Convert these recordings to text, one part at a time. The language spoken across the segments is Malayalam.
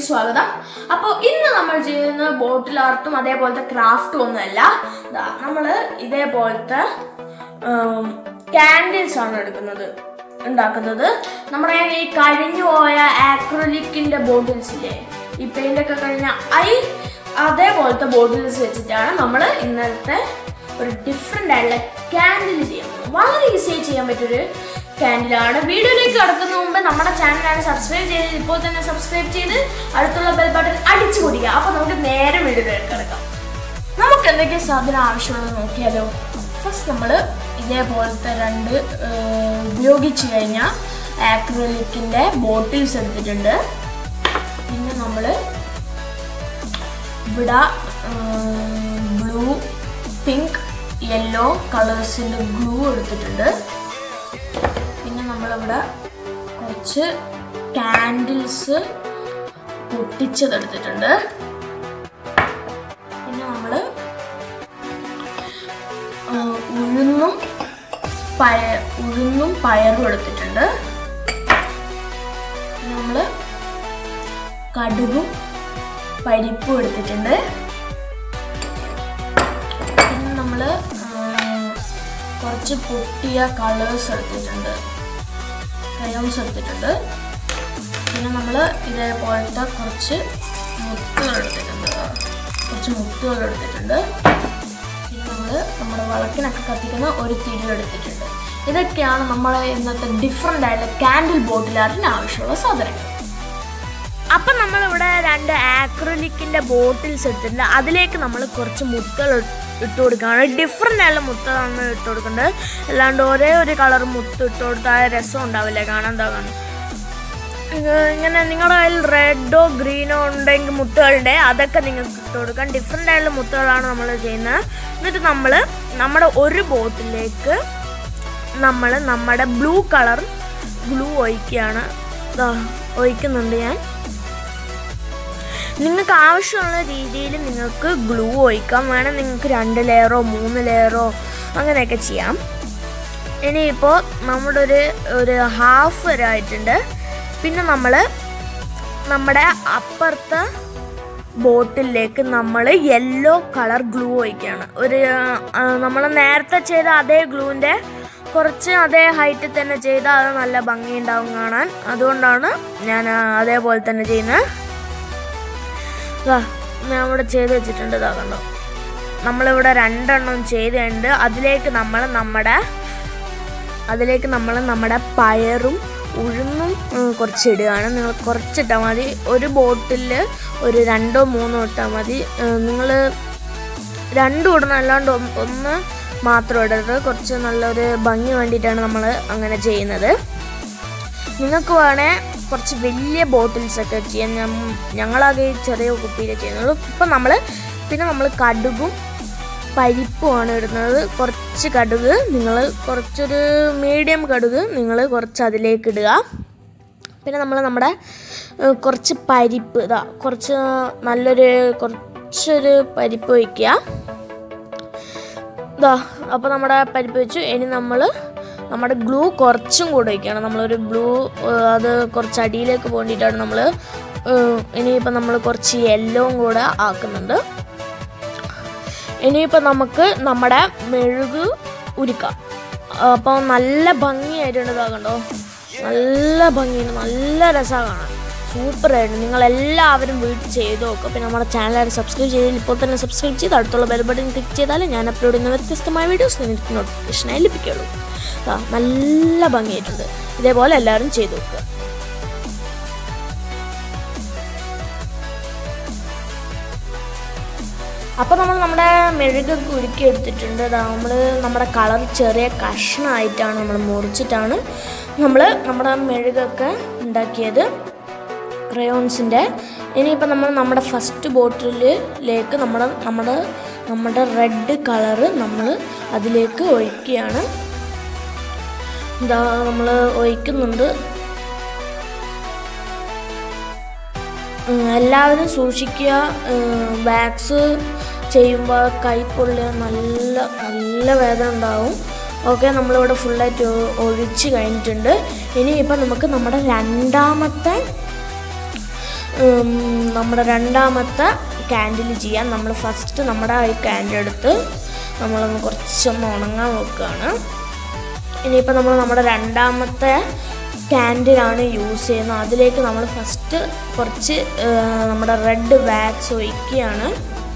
സ്വാഗതം അപ്പോൾ ഇന്ന് നമ്മൾ ചെയ്യുന്ന ബോട്ടിൽ ആർട്ടും അതേപോലത്തെ ക്രാഫ്റ്റും ഒന്നുമല്ല നമ്മൾ ഇതേപോലത്തെ ക്യാൻഡിൽസ് ആണ് എടുക്കുന്നത് ഉണ്ടാക്കുന്നത് നമ്മുടെ ഈ കഴിഞ്ഞു പോയ ആക്രലിക്കിന്റെ ബോട്ടിൽസ് ഇല്ലേ ഈ പെയിന്റ് ഒക്കെ കഴിഞ്ഞ ഐ അതേപോലത്തെ ബോട്ടിൽസ് വെച്ചിട്ടാണ് നമ്മൾ ഇന്നത്തെ ഒരു ഡിഫറെൻ്റ് ആയിട്ടുള്ള ക്യാൻഡിൽ ചെയ്യാൻ പോകുന്നത് വളരെ ഈസിയായി ചെയ്യാൻ പറ്റിയൊരു ക്യാൻഡിലാണ് വീഡിയോയിലേക്ക് കടക്കുന്ന മുമ്പ് നമ്മുടെ ചാനലാണ് സബ്സ്ക്രൈബ് ചെയ്ത് ഇപ്പോൾ തന്നെ സബ്സ്ക്രൈബ് ചെയ്ത് അടുത്തുള്ള ബെൽ ബട്ടൺ അടിച്ചു കൊടുക്കുക അപ്പോൾ നമുക്ക് നേരെ വീഡിയോയിലേക്ക് കിടക്കാം നമുക്ക് എന്തൊക്കെ സാധനം ആവശ്യമുള്ളത് നോക്കിയാലോ ഫസ്റ്റ് നമ്മൾ ഇതേപോലത്തെ രണ്ട് ഏർ, ഉപയോഗിച്ച് കഴിഞ്ഞ ആക്രിലിക്കിൻ്റെ ബോട്ടിൽസ് എടുത്തിട്ടുണ്ട് പിന്നെ നമ്മൾ ഇവിടെ ബ്ലൂ പിങ്ക് യെല്ലോ കളേഴ്സിൻ്റെ ഗ്ലൂ എടുത്തിട്ടുണ്ട് പിന്നെ നമ്മളിവിടെ കുറച്ച് കാൻഡിൽസ് പൊട്ടിച്ചതെടുത്തിട്ടുണ്ട് പിന്നെ നമ്മൾ ഉഴുന്നും പയ ഉഴുന്നും പയറും എടുത്തിട്ടുണ്ട് പിന്നെ നമ്മൾ കടുകും പരിപ്പും എടുത്തിട്ടുണ്ട് പിന്നെ നമ്മൾ കുറച്ച് പൊട്ടിയ കളേഴ്സ് എടുത്തിട്ടുണ്ട് ക്രയോൺസ് എടുത്തിട്ടുണ്ട് പിന്നെ നമ്മൾ ഇതേപോലത്തെ കുറച്ച് മുത്തുകൾ എടുത്തിട്ടുണ്ട് കുറച്ച് മുത്തുകൾ എടുത്തിട്ടുണ്ട് പിന്നെ നമ്മൾ നമ്മുടെ വിളക്കിനൊക്കെ കത്തിക്കുന്ന ഒരു തിരി എടുത്തിട്ടുണ്ട് ഇതൊക്കെയാണ് നമ്മൾ ഇന്നത്തെ ഡിഫറെൻ്റ് ആയിട്ടുള്ള കാൻഡിൽ ബോട്ടിൽ ആർട്ടിന് ആവശ്യമുള്ള സാധനങ്ങൾ അപ്പം നമ്മളിവിടെ രണ്ട് ആക്രലിക്കിൻ്റെ ബോട്ടിൽസ് എടുത്തിട്ടുണ്ട് അതിലേക്ക് നമ്മൾ കുറച്ച് മുത്തുകൾ ഇട്ട് കൊടുക്കുകയാണ് ഡിഫറെൻ്റ് ആയുള്ള മുത്താണ് ഇട്ട് കൊടുക്കേണ്ടത് അല്ലാണ്ട് ഒരേ ഒരു കളർ മുത്ത് ഇട്ട് കൊടുത്താൽ രസം ഉണ്ടാവില്ല കാണാൻ എന്താ കാണും ഇത് ഇങ്ങനെ നിങ്ങളുടെ കയ്യിൽ റെഡോ ഗ്രീനോ ഉണ്ടെങ്കിൽ മുത്തുകളുടെ അതൊക്കെ നിങ്ങൾക്ക് ഇട്ട് കൊടുക്കാം ഡിഫറെൻ്റ് ആയിട്ടുള്ള മുത്തുകളാണ് നമ്മൾ ചെയ്യുന്നത് എന്നിട്ട് നമ്മൾ നമ്മുടെ ഒരു ബോട്ടിലേക്ക് നമ്മൾ നമ്മുടെ ബ്ലൂ കളർ ഗ്ലൂ ഒഴിക്കുകയാണ് ദാ ഒഴിക്കുന്നുണ്ട് ഞാൻ നിങ്ങൾക്ക് ആവശ്യമുള്ള രീതിയിൽ നിങ്ങൾക്ക് ഗ്ലൂ ഒഴിക്കാം വേണം നിങ്ങൾക്ക് രണ്ട് ലെയറോ മൂന്ന് ലെയറോ അങ്ങനെയൊക്കെ ചെയ്യാം ഇനിയിപ്പോൾ നമ്മുടെ ഒരു ഒരു ഹാഫ് വരെ ആയിട്ടുണ്ട് പിന്നെ നമ്മൾ നമ്മുടെ അപ്പുറത്തെ ബോട്ടിലേക്ക് നമ്മൾ യെല്ലോ കളർ ഗ്ലൂ ഒഴിക്കുകയാണ് ഒരു നമ്മൾ നേരത്തെ ചെയ്ത അതേ ഗ്ലൂവിൻ്റെ കുറച്ച് അതേ ഹൈറ്റിൽ തന്നെ ചെയ്താൽ അത് നല്ല ഭംഗിയുണ്ടാവും കാണാൻ അതുകൊണ്ടാണ് ഞാൻ ആ, അതേപോലെ തന്നെ ചെയ്യുന്നത് ഇതാ ഞാൻ ഇവിടെ ചെയ്ത് വെച്ചിട്ടുണ്ട് ഇതാ കണ്ടോ നമ്മളിവിടെ രണ്ടെണ്ണം ചെയ്തിട്ടുണ്ട് അതിലേക്ക് നമ്മൾ നമ്മുടെ അതിലേക്ക് നമ്മൾ നമ്മുടെ പയറും ഉഴുന്നും ഉം, കുറച്ച് ഇടുകയാണ് നിങ്ങൾ കുറച്ചിട്ടാൽ മതി ഒരു ബോട്ടിൽ ഒരു രണ്ടോ മൂന്നോ ഇട്ടാൽ മതി നിങ്ങൾ രണ്ടും ഇടണം അല്ലാണ്ട് ഒന്ന് ഒന്ന് മാത്രം ഇടരുത് കുറച്ച് നല്ലൊരു ഭംഗി വേണ്ടിയിട്ടാണ് നമ്മൾ അങ്ങനെ ചെയ്യുന്നത് നിങ്ങൾക്ക് വേണേൽ കുറച്ച് വലിയ ബോട്ടിൽസ് ഒക്കെ ചെയ്യാൻ ഞം- ഞങ്ങളാകെ ഈ ചെറിയ കുപ്പിയിൽ ചെയ്യുന്നത് ഇപ്പം നമ്മൾ പിന്നെ നമ്മൾ കടുകും പരിപ്പുമാണ് ഇടുന്നത് കുറച്ച് കടുക് നിങ്ങൾ കുറച്ചൊരു മീഡിയം കടുക് നിങ്ങൾ കുറച്ച് അതിലേക്ക് ഇടുക പിന്നെ നമ്മൾ നമ്മുടെ ഏഹ്, കുറച്ച് പരിപ്പ് ഇതാ കുറച്ച് നല്ലൊരു കുറച്ചൊരു പരിപ്പ് വയ്ക്കുക ഇതാ അപ്പോൾ നമ്മുടെ പരിപ്പ് വെച്ചു ഇനി നമ്മൾ നമ്മുടെ ഗ്ലൂ കുറച്ചും കൂടെ വയ്ക്കണം നമ്മളൊരു ഗ്ലൂ അത് കുറച്ച് അടിയിലേക്ക് പോകേണ്ടിയിട്ടാണ് നമ്മൾ ഇനിയിപ്പോൾ നമ്മൾ കുറച്ച് യെല്ലോവും കൂടെ ആക്കുന്നുണ്ട് ഇനിയിപ്പോൾ നമുക്ക് നമ്മുടെ മെഴുക് ഉരുക്കാം അപ്പോൾ നല്ല ഭംഗിയായിട്ടുണ്ട് ഇതാ കണ്ടോ നല്ല ഭംഗിയുണ്ട് നല്ല രസമാണ് കാണാൻ സൂപ്പറായിട്ട് നിങ്ങൾ എല്ലാവരും വീട്ടിൽ ചെയ്ത് നോക്കുക പിന്നെ നമ്മുടെ ചാനൽ സബ്സ്ക്രൈബ് ചെയ്തിൽ ഇപ്പോൾ തന്നെ സബ്സ്ക്രൈബ് ചെയ്ത് അടുത്തുള്ള ബെൽ ബട്ടൺ ക്ലിക്ക് ചെയ്താൽ ഞാൻ അപ്ലോഡ് ചെയ്യുന്ന വ്യത്യസ്തമായ വീഡിയോസ് നിങ്ങൾക്ക് നോട്ടിഫിക്കേഷനായി ലഭിക്കുള്ളൂ ദാ, നല്ല ഭംഗിയായിട്ടുണ്ട് ഇതേപോലെ എല്ലാവരും ചെയ്ത് നോക്കുക അപ്പോൾ നമ്മൾ നമ്മുടെ മെഴുകൊക്കെ ഉരുക്കി എടുത്തിട്ടുണ്ട് നമ്മൾ നമ്മുടെ കളർ ചെറിയ കഷ്ണമായിട്ടാണ് നമ്മൾ മുറിച്ചിട്ടാണ് നമ്മൾ നമ്മുടെ മെഴുകൊക്കെ ഉണ്ടാക്കിയത് ക്രയോൺസിൻ്റെ ഇനിയിപ്പോൾ നമ്മൾ നമ്മുടെ ഫസ്റ്റ് ബോട്ടിലേക്ക് നമ്മുടെ നമ്മുടെ നമ്മുടെ റെഡ് കളറ് നമ്മൾ അതിലേക്ക് ഒഴിക്കുകയാണ് ഇതാ നമ്മൾ ഒഴിക്കുന്നുണ്ട് ഉം, എല്ലാവരും സൂക്ഷിക്കുക വാക്സ് ചെയ്യുമ്പോൾ കൈ പൊള്ളിയ നല്ല നല്ല വേദന ഉണ്ടാവും ഓക്കെ നമ്മളിവിടെ ഫുള്ളായിട്ട് ഒ- ഒഴിച്ച് കഴിഞ്ഞിട്ടുണ്ട് ഇനി ഇപ്പം നമുക്ക് നമ്മുടെ രണ്ടാമത്തെ ഉം, നമ്മുടെ രണ്ടാമത്തെ ക്യാൻഡിൽ ചെയ്യാം നമ്മൾ ഫസ്റ്റ് നമ്മുടെ ഈ ക്യാൻഡിൽ എടുത്ത് നമ്മളൊന്ന് കുറച്ചൊന്ന് ഉണങ്ങാൻ വെക്കുകയാണ് ഇനിയിപ്പോൾ നമ്മൾ നമ്മുടെ രണ്ടാമത്തെ ക്യാൻഡിലാണ് യൂസ് ചെയ്യുന്നത് അതിലേക്ക് നമ്മൾ ഫസ്റ്റ് കുറച്ച് ആ, നമ്മുടെ റെഡ് വാക്സ് ഒഴിക്കുകയാണ്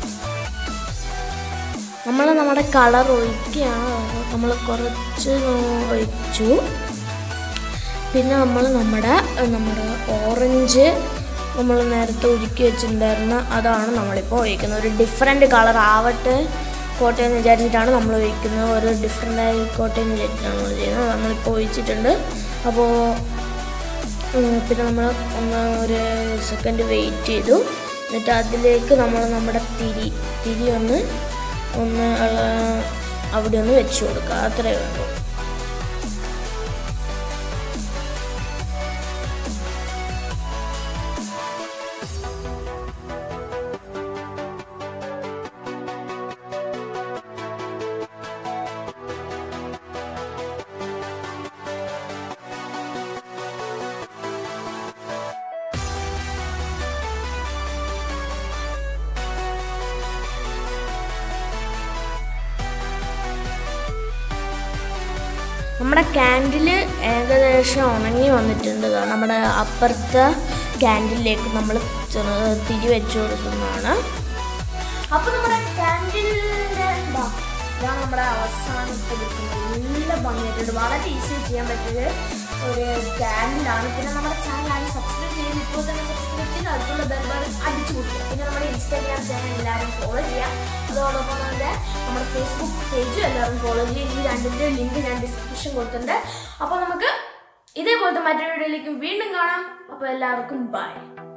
നമ്മൾ നമ്മുടെ കളർ ഒഴിക്കുകയാണ് നമ്മൾ കുറച്ച് ഒഴിച്ചു പിന്നെ നമ്മൾ നമ്മുടെ നമ്മുടെ ഓറഞ്ച് നമ്മൾ നേരത്തെ ഉരുക്കി വെച്ചിട്ടുണ്ടായിരുന്ന അതാണ് നമ്മളിപ്പോൾ ഒഴിക്കുന്നത് ഒരു ഡിഫറെൻറ്റ് കളർ ആവട്ടെ കോട്ടെ എന്ന് വിചാരിച്ചിട്ടാണ് നമ്മൾ ഒഴിക്കുന്നത് ഒരു ഡിഫറെൻ്റ് ആയിക്കോട്ടെ എന്ന് വിചാരിച്ചിട്ടാണ് നമ്മൾ ചെയ്യുന്നത് നമ്മളിപ്പോൾ ഒഴിച്ചിട്ടുണ്ട് അപ്പോൾ ഉം, പിന്നെ നമ്മൾ ഒന്ന് ഒരു സെക്കൻഡ് വെയിറ്റ് ചെയ്തു എന്നിട്ട് അതിലേക്ക് നമ്മൾ നമ്മുടെ തിരി തിരി ഒന്ന് ഒന്ന് ആ, അവിടെ ഒന്ന് വെച്ച് കൊടുക്കുക അത്രേ വേണ്ടൂ നമ്മുടെ ക്യാൻഡിൽ ഏകദേശം ഉണങ്ങി വന്നിട്ടുണ്ട് ദാ നമ്മുടെ അപ്പുറത്തെ ക്യാൻഡിലേക്ക് നമ്മൾ തിരി വെച്ച് കൊടുക്കുന്നതാണ് അപ്പോൾ നമ്മുടെ ക്യാൻഡിലിൻ്റെ ഇതാ ഇതാണ് നമ്മുടെ അവസാനത്തെ എടുക്കുന്നത് നല്ല ഭംഗിയായിട്ടുണ്ട് വളരെ ഈസി ചെയ്യാൻ പറ്റിയത് ഒരു ക്യാൻഡിലാണ് പിന്നെ നമ്മുടെ ചാനൽ ആരും സബ്സ്ക്രൈബ് ചെയ്ത് ഇപ്പോൾ തന്നെ സബ്സ്ക്രൈബ് ചെയ്ത് അടുത്തുള്ള ബെൽ ബട്ടൺ അടിച്ചു കൊടുക്കുക പിന്നെ നമ്മുടെ ഇൻസ്റ്റാഗ്രാം ചാനൽ എല്ലാവരും ഫോളോ ചെയ്യുക അതോടൊപ്പം തന്നെ നമ്മുടെ ഫേസ്ബുക്ക് പേജും എല്ലാവരും ഫോളോ ചെയ്യുക ഈ രണ്ടിൻ്റെ ലിങ്ക് ഞാൻ ഡിസ്ക്രിപ്ഷൻ കൊടുത്തിട്ടുണ്ട് അപ്പോൾ നമുക്ക് ഇതേപോലത്തെ മറ്റൊരു വീഡിയോയിലേക്ക് വീണ്ടും കാണാം അപ്പോൾ എല്ലാവർക്കും ബൈ